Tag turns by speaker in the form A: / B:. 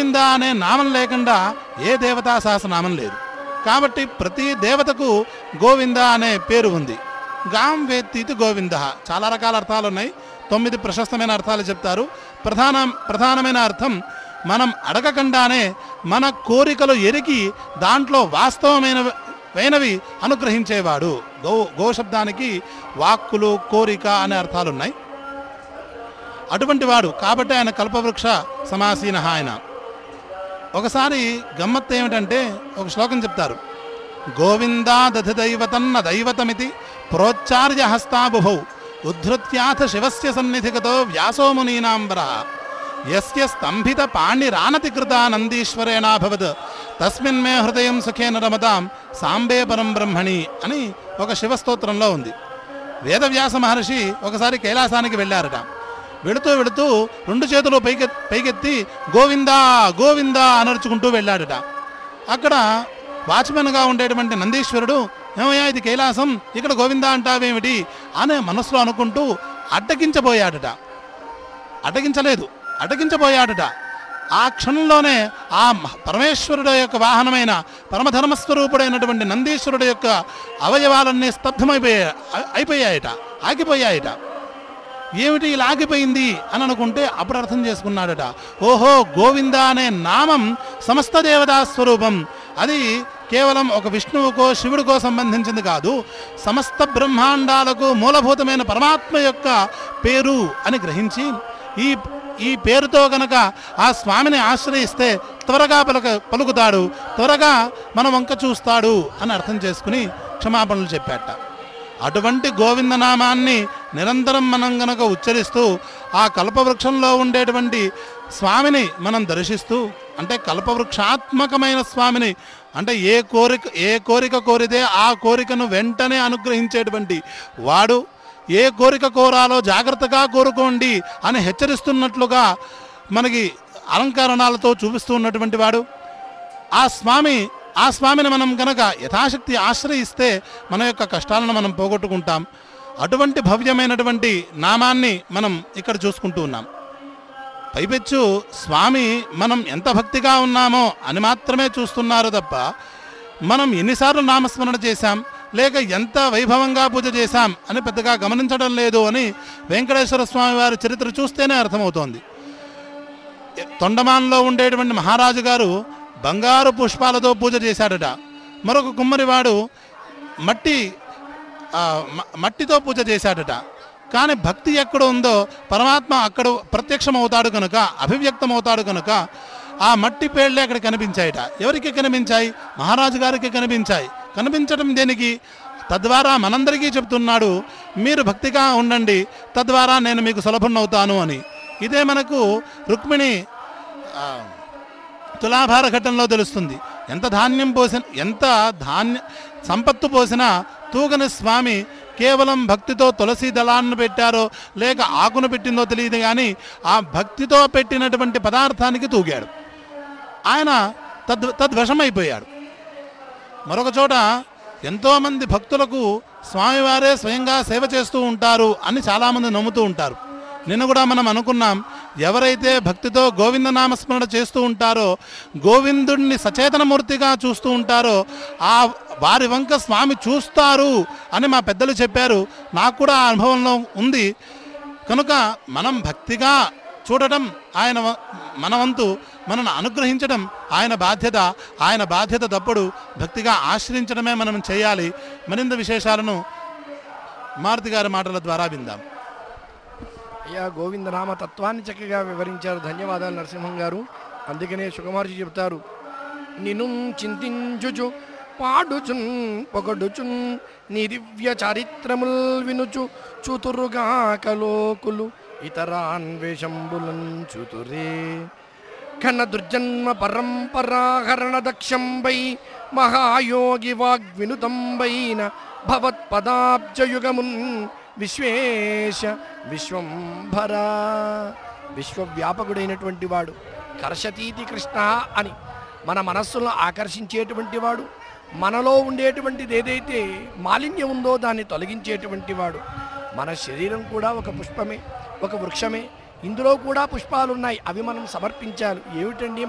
A: గోవింద అనే నామం లేకుండా ఏ దేవతా సహస్రనామం లేదు కాబట్టి ప్రతి దేవతకు గోవింద అనే పేరు ఉంది గాం వేత్తీతి గోవింద చాలా రకాల అర్థాలు ఉన్నాయి తొమ్మిది ప్రశస్తమైన అర్థాలు చెప్తారు ప్రధాన ప్రధానమైన అర్థం మనం అడగకుండానే మన కోరికలు ఎరిగి దాంట్లో వాస్తవమైన వైనవి అనుగ్రహించేవాడు గో గోశబ్దానికి వాక్కులు కోరిక అనే అర్థాలున్నాయి అటువంటి వాడు కాబట్టి ఆయన కల్పవృక్ష సమాసీన ఆయన ఒకసారి గమ్మత్తు ఏమిటంటే ఒక శ్లోకం చెప్తారు గోవిందా దధి దైవతన్న దైవతమితి ప్రోచ్చార్య హస్తాబుభౌ ఉద్ధృత్యాథ శివస్య సన్నిధిగతో వ్యాసో మునీనాంబర యస్య స్తంభిత పాణిరానతి కృత నందీశ్వరేణాభవత్ తస్మిన్ మే హృదయం సుఖేన రమదాం సాంబే పరం బ్రహ్మణి అని ఒక శివస్తోత్రంలో ఉంది వేదవ్యాస మహర్షి ఒకసారి కైలాసానికి వెళ్ళారట వెళుతూ వెళుతూ రెండు చేతులు పైకె పైకెత్తి గోవిందా గోవిందా అనర్చుకుంటూ వెళ్ళాడట అక్కడ వాచ్మెన్గా ఉండేటువంటి నందీశ్వరుడు ఏమయ్యా ఇది కైలాసం ఇక్కడ గోవిందా అంటావేమిటి అనే మనసులో అనుకుంటూ అడ్డగించబోయాడట అడ్డగించలేదు అడ్డగించబోయాడట ఆ క్షణంలోనే ఆ మ- పరమేశ్వరుడు యొక్క వాహనమైన పరమధర్మస్వరూపుడైనటువంటి నందీశ్వరుడు యొక్క అవయవాలన్నీ స్తబ్దమైపోయా అయిపోయాయట ఆగిపోయాయట ఏమిటి ఇలా ఆగిపోయింది అని అనుకుంటే అప్పుడు అర్థం చేసుకున్నాడట ఓహో గోవింద అనే నామం సమస్త దేవతా స్వరూపం అది కేవలం ఒక విష్ణువుకో శివుడికో సంబంధించింది కాదు సమస్త బ్రహ్మాండాలకు మూలభూతమైన పరమాత్మ యొక్క పేరు అని గ్రహించి ఈ ఈ పేరుతో గనక ఆ స్వామిని ఆశ్రయిస్తే త్వరగా పలుక పలుకుతాడు త్వరగా మన వంక చూస్తాడు అని అర్థం చేసుకుని క్షమాపణలు చెప్పాట అటువంటి గోవిందనామాన్ని నిరంతరం మనం గనక ఉచ్చరిస్తూ ఆ కల్పవృక్షంలో ఉండేటువంటి స్వామిని మనం దర్శిస్తూ అంటే కల్పవృక్షాత్మకమైన స్వామిని అంటే ఏ కోరిక ఏ కోరిక కోరితే ఆ కోరికను వెంటనే అనుగ్రహించేటువంటి వాడు ఏ కోరిక కోరాలో జాగ్రత్తగా కోరుకోండి అని హెచ్చరిస్తున్నట్లుగా మనకి అలంకరణాలతో చూపిస్తూ ఉన్నటువంటి వాడు ఆ స్వామి ఆ స్వామిని మనం కనుక యథాశక్తి ఆశ్రయిస్తే మన యొక్క కష్టాలను మనం పోగొట్టుకుంటాం అటువంటి భవ్యమైనటువంటి నామాన్ని మనం ఇక్కడ చూసుకుంటూ ఉన్నాం పైపెచ్చు స్వామి మనం ఎంత భక్తిగా ఉన్నామో అని మాత్రమే చూస్తున్నారు తప్ప మనం ఎన్నిసార్లు నామస్మరణ చేశాం లేక ఎంత వైభవంగా పూజ చేశాం అని పెద్దగా గమనించడం లేదు అని వెంకటేశ్వర స్వామి వారి చరిత్ర చూస్తేనే అర్థమవుతోంది తొండమాన్లో ఉండేటువంటి మహారాజు గారు బంగారు పుష్పాలతో పూజ చేశాడట మరొక కుమ్మరివాడు మట్టి ఆ, మ- మట్టితో పూజ చేశాడట కానీ భక్తి ఎక్కడ ఉందో పరమాత్మ అక్కడ ప్రత్యక్షం అవుతాడు కనుక అభివ్యక్తం అవుతాడు కనుక ఆ మట్టి పేర్లే అక్కడ కనిపించాయట ఎవరికి కనిపించాయి మహారాజు గారికి కనిపించాయి కనిపించడం దేనికి తద్వారా మనందరికీ చెప్తున్నాడు మీరు భక్తిగా ఉండండి తద్వారా నేను మీకు సులభుణ్ణవుతాను అని ఇదే మనకు రుక్మిణి ఆ, తులాభార ఘట్టంలో తెలుస్తుంది ఎంత ధాన్యం పోసిన ఎంత ధాన్య సంపత్తు పోసినా తూగని స్వామి కేవలం భక్తితో తులసి దళాన్ని పెట్టారో లేక ఆకును పెట్టిందో తెలియదు కానీ ఆ భక్తితో పెట్టినటువంటి పదార్థానికి తూగాడు ఆయన తద్ తద్వశమైపోయాడు మరొక చోట ఎంతోమంది భక్తులకు స్వామివారే స్వయంగా సేవ చేస్తూ ఉంటారు అని చాలామంది నమ్ముతూ ఉంటారు నిన్న కూడా మనం అనుకున్నాం ఎవరైతే భక్తితో గోవింద నామస్మరణ చేస్తూ ఉంటారో గోవిందుడిని సచేతనమూర్తిగా చూస్తూ ఉంటారో ఆ వారి వంక స్వామి చూస్తారు అని మా పెద్దలు చెప్పారు నాకు కూడా ఆ అనుభవంలో ఉంది కనుక మనం భక్తిగా చూడటం ఆయన వ- మన వంతు మనను అనుగ్రహించడం ఆయన బాధ్యత ఆయన బాధ్యత తప్పుడు భక్తిగా ఆశ్రయించడమే మనం చేయాలి మరింత విశేషాలను మారుతి గారి మాటల ద్వారా విందాం
B: అయ్యా గోవిందనామ తత్వాన్ని చక్కగా వివరించారు ధన్యవాదాలు నరసింహం గారు అందుకనే సుకుమార్జీ చెప్తారు నిను చింతించుచు పాడుచున్ పొగడుచున్ నీ దివ్య చారిత్రముల్ వినుచు చూతురుగాక లోకులు ఇతరాన్వేషంబులం చూతురే ఘన దుర్జన్మ పరంపరాహరణ దక్షంబై మహాయోగి వాగ్వినుతంబైన భవత్పదాబ్జయుగమున్ విశ్వేశ విశ్వంభర విశ్వవ్యాపకుడైనటువంటి వాడు కర్షతీతి కృష్ణ అని మన మనస్సులను ఆకర్షించేటువంటి వాడు మనలో ఉండేటువంటిది ఏదైతే మాలిన్యం ఉందో దాన్ని తొలగించేటువంటి వాడు మన శరీరం కూడా ఒక పుష్పమే ఒక వృక్షమే ఇందులో కూడా పుష్పాలు ఉన్నాయి అవి మనం సమర్పించాలి ఏమిటండి